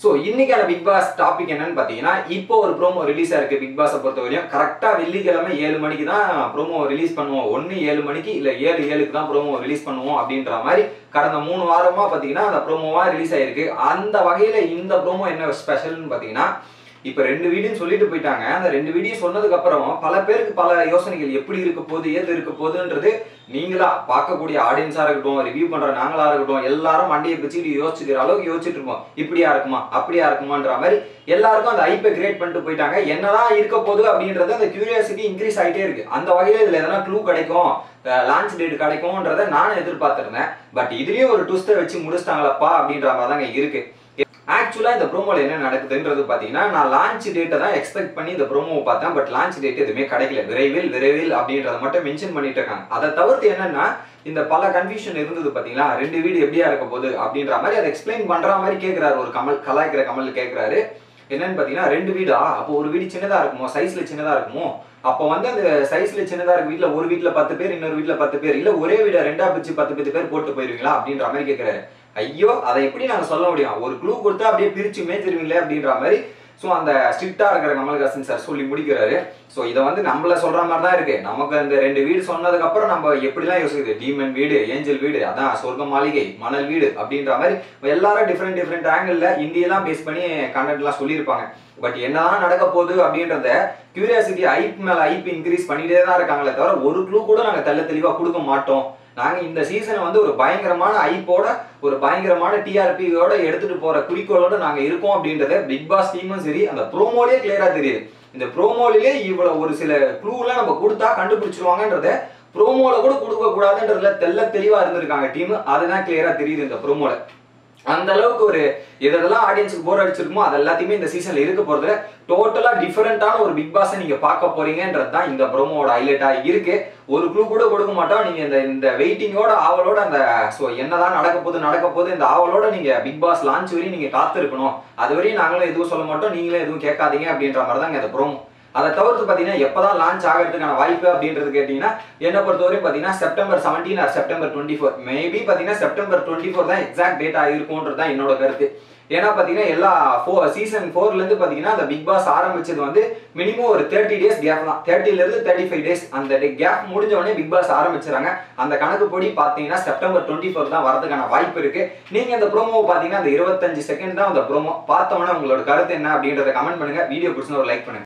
so இன்னைக்கான big pass topic என்னன்னு பார்த்தீங்கன்னா இப்போ ஒரு ப்ரோமோ ரிலீஸ் ஆயிருக்கு பிக் பாஸை பொறுத்தவரையும் கரெக்டாக வெள்ளிக்கிழமை ஏழு மணிக்கு தான் ப்ரோமோ ரிலீஸ் பண்ணுவோம் ஒன்று ஏழு மணிக்கு இல்லை ஏழு ஏழுக்கு தான் ப்ரோமோ ரிலீஸ் பண்ணுவோம் அப்படின்ற மாதிரி கடந்த மூணு வாரமாக பார்த்தீங்கன்னா அந்த ப்ரோமோவாக ரிலீஸ் ஆயிருக்கு அந்த வகையில் இந்த ப்ரோமோ என்ன ஸ்பெஷல்னு பார்த்தீங்கன்னா இப்போ ரெண்டு வீடியும் சொல்லிட்டு போயிட்டாங்க அந்த ரெண்டு வீடியோ சொன்னதுக்கு அப்புறம் பல பேருக்கு பல யோசனைகள் எப்படி இருக்க போகுது ஏது இருக்க போகுதுன்றது நீங்களா பார்க்கக்கூடிய ஆடியன்ஸா இருக்கட்டும் ரிவ்யூ பண்ற நாங்களா இருக்கட்டும் எல்லாரும் மண்டையை பிச்சுட்டு யோசிச்சுக்கிற அளவுக்கு யோசிச்சுட்டு இருப்போம் இப்படியா இருக்குமா அப்படியா இருக்குமான்ற மாதிரி எல்லாருக்கும் அந்த ஐப்பை கிரியேட் பண்ணிட்டு போயிட்டாங்க என்னதான் இருக்க போகுது அப்படின்றது அந்த கியூரியாசிட்டி இன்க்ரீஸ் ஆகிட்டே இருக்கு அந்த வகையில இதுல எதனா க்ளூ கிடைக்கும் லான்ச் டேட் கிடைக்கும்ன்றதை நானும் எதிர்பார்த்திருந்தேன் பட் இதுலயும் ஒரு ட்விஸ்ட்டை வச்சு முடிச்சிட்டாங்களப்பா அப்படின்ற மாதிரி தாங்க இருக்கு ஆக்சுவலாக இந்த ப்ரோமோல என்ன நடக்குதுன்றது பார்த்தீங்கன்னா நான் லான்ச் டேட்டை தான் எக்ஸ்பெக்ட் பண்ணி இந்த ப்ரோமோவை பார்த்தேன் பட் லான்ச் டேட் எதுவுமே கிடைக்கல விரைவில் விரைவில் அப்படின்றத மட்டும் மென்ஷன் பண்ணிட்டு இருக்காங்க அதை தவிர்த்து என்னன்னா இந்த பல கன்ஃபியூஷன் இருந்தது பார்த்தீங்களா ரெண்டு வீடு எப்படியா இருக்க போகுது அப்படின்ற மாதிரி அதை எக்ஸ்பிளைன் பண்ற மாதிரி கேட்குறாரு ஒரு கமல் கலாய்க்கிற கமல் கேட்குறாரு என்னன்னு பார்த்தீங்கன்னா ரெண்டு வீடா அப்போ ஒரு வீடு சின்னதாக இருக்குமோ சைஸ்ல சின்னதாக இருக்குமோ அப்போ வந்து அந்த சைஸ்ல சின்னதாக இருக்கு வீட்டில் ஒரு வீட்டில் பத்து பேர் இன்னொரு வீட்டில் பத்து பேர் இல்லை ஒரே வீடை ரெண்டா பிரிச்சு பத்து பத்து பேர் போட்டு போயிருவீங்களா அப்படின்ற மாதிரி கேட்குறாரு ஐயோ அதை எப்படி நாங்கள் சொல்ல முடியும் ஒரு க்ளூ கொடுத்தா அப்படியே பிரிச்சு மேய்ச்சிருவீங்களே அப்படின்ற மாதிரி ஸோ அந்த ஸ்ட்ரிக்டாக இருக்கிற கமல்ஹாசன் சார் சொல்லி முடிக்கிறாரு ஸோ இதை வந்து நம்மள சொல்ற மாதிரி தான் இருக்கு நமக்கு அந்த ரெண்டு வீடு சொன்னதுக்கு அப்புறம் நம்ம எப்படிலாம் யோசிக்குது டீமன் வீடு ஏஞ்சல் வீடு அதான் சொர்க்க மாளிகை மணல் வீடு அப்படின்ற மாதிரி எல்லாரும் டிஃப்ரெண்ட் டிஃப்ரெண்ட் ஆங்கிள் இந்தியெல்லாம் பேஸ் பண்ணி கண்டென்ட்லாம் சொல்லியிருப்பாங்க பட் என்னதான் நடக்க போகுது அப்படின்றத கியூரியாசிட்டி ஐப் மேல ஐப் இன்க்ரீஸ் பண்ணிட்டே தான் இருக்காங்களே தவிர ஒரு க்ளூ கூட நாங்கள் தெள்ள தெளிவாக கொடுக்க மாட்டோம் நாங்க இந்த சீசனை வந்து ஒரு பயங்கரமான ஐப்போட ஒரு பயங்கரமான டிஆர்பியோட எடுத்துட்டு போற குறிக்கோளோட நாங்க இருக்கோம் அப்படின்றத பிக் பாஸ் டீமும் சரி அந்த ப்ரோமோலயே கிளியரா தெரியுது இந்த ப்ரோமோலயே இவ்வளவு ஒரு சில க்ளூலாம் நம்ம கொடுத்தா கண்டுபிடிச்சிருவாங்கன்றத ப்ரோமோல கூட கொடுக்க கூடாதுன்றதுல தெல்ல தெளிவா இருந்திருக்காங்க டீம் அதுதான் கிளியரா தெரியுது இந்த ப்ரோமோல அந்த அளவுக்கு ஒரு எதெல்லாம் ஆடியன்ஸுக்கு போர் அடிச்சிருக்குமோ அது எல்லாத்தையுமே இந்த சீசன்ல இருக்க போறது டோட்டலா டிஃபரெண்டான ஒரு பிக் பாஸை நீங்க பார்க்க போறீங்கன்றது தான் இந்த ப்ரோமோட ஹைலைட்டா இருக்கு ஒரு க்ளூ கூட கொடுக்க மாட்டோம் நீங்க இந்த இந்த வெயிட்டிங்கோட ஆவலோட அந்த ஸோ என்னதான் நடக்க போகுது நடக்க போகுது இந்த ஆவலோட நீங்க பிக் பாஸ் லான்ச் வரையும் நீங்க காத்திருக்கணும் அது வரையும் நாங்களும் எதுவும் சொல்ல மாட்டோம் நீங்களும் எதுவும் கேட்காதீங்க அப்படின்ற மாதிரி தாங்க இந்த ப்ரோமோ அதை தவிர்த்து பார்த்தீங்கன்னா எப்போதான் லான்ச் ஆகிறதுக்கான வாய்ப்பு அப்படின்றது கேட்டிங்கன்னா என்னை பொறுத்தவரையும் பார்த்தீங்கன்னா September seventeen or September twenty four maybe பார்த்தீங்கன்னா செப்டம்பர் டுவெண்ட்டி ஃபோர் தான் எக்ஸாக்ட் டேட்டா இருக்கும்ன்றது தான் என்னோட கருத்து ஏன்னா பார்த்தீங்கன்னா எல்லா ஃபோ சீசன் ஃபோர்லேருந்து பார்த்தீங்கன்னா அந்த பிக் பாஸ் ஆரம்பிச்சது வந்து மினிமம் ஒரு தேர்ட்டி டேஸ் கேப் தான் தேர்ட்டிலேருந்து தேர்ட்டி ஃபைவ் டேஸ் அந்த கேப் முடிஞ்ச உடனே பிக் பாஸ் ஆரம்பிச்சிடறாங்க அந்த கணக்கு படி பார்த்தீங்கன்னா செப்டம்பர் டுவெண்ட்டி ஃபோர் தான் வரதுக்கான வாய்ப்பு இருக்கு நீங்கள் இந்த ப்ரோமோ பார்த்தீங்கன்னா அந்த இருபத்தஞ்சு செகண்ட் தான் அந்த ப்ரோமோ பார்த்தோன்னே உங்களோட கருத்து என்ன அப்படின்றத கமெண்ட் பண்ணுங்க வீடியோ பிடிச்சினா ஒரு லைக் பண்ணுங்க